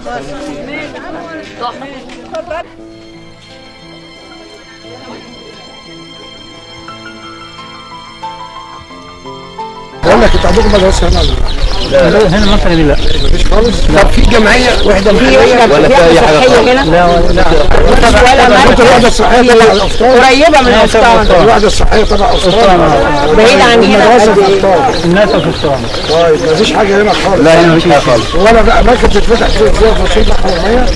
بقول لك انت عندكم مدرسه هنا ولا لا؟ هنا المنطقه دي لا مفيش خالص طب في جمعيه وحده محليه ولا في اي حاجه خالص لا لا كنت الوحده الصحيه تبع الافطار قريبه من الاسطان الوحده الصحيه تبع الافطار بعيد عن هنا مدرسه قد إيه؟ الافطار الناس في الصوم طيب مفيش حاجه هنا خالص لا هنا مفيش حاجه خالص ولا بقى اماكن تتفتح فيها فيها فصيله حراميه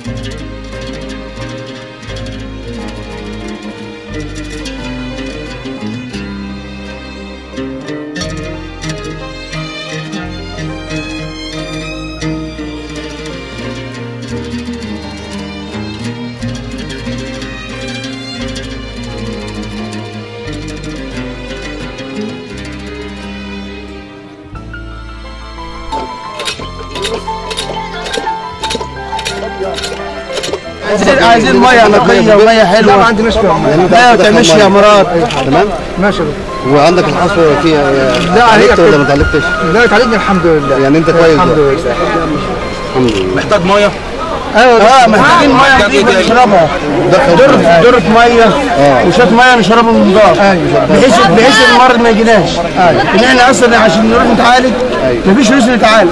عايزين عايزين ميه نقيه وميه لا ما حلوه عندناش فيها يعني انت ميه عندك وتعملش كم يا مرة؟ مراد تمام ماشي وعندك الحصوه فيها لا، هي تعلقت ولا كده. ما تعلقتش لا اتعالجنا الحمد لله يعني انت كويس الحمد بقى. لله الحمد لله محتاج ميه اه محتاجين ميه نضيفه نشربها درة درة ميه وشويه ميه نشربها من نضاف بحيث بحيث المرض ما يجيناش ان احنا اصلا عشان نروح نتعالج مفيش فلوس نتعالج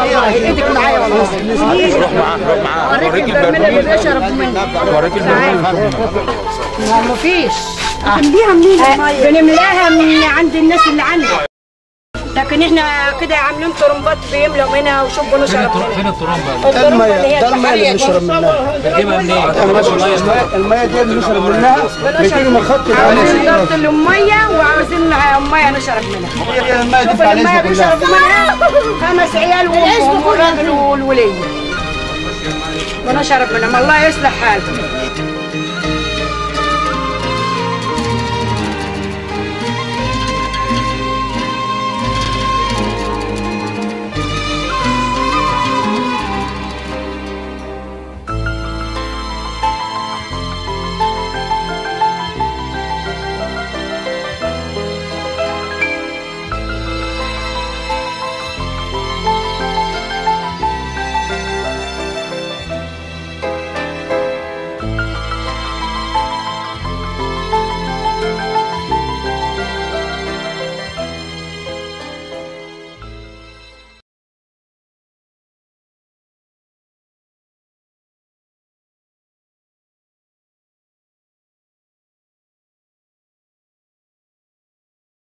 ما مفيش بنمليها منين بنملاها من عند الناس اللي عندنا لكن احنا كده عاملين طرمبات بيملوا منها وشوفوا نشرب فين الترمبه؟ ده الميه ده الميه اللي بنشرب منها بتجيبها منين؟ الميه دي اللي بنشرب منها بتيجي من خط عاوزين ضغط الميه وعاوزين ميه نشرب منها هي الميه دي شوف بتاع الميه العزبه كلها بيشربوا منها خمس عيال وامهم والراجل والوليه ونشرب منها الله يصلح حالهم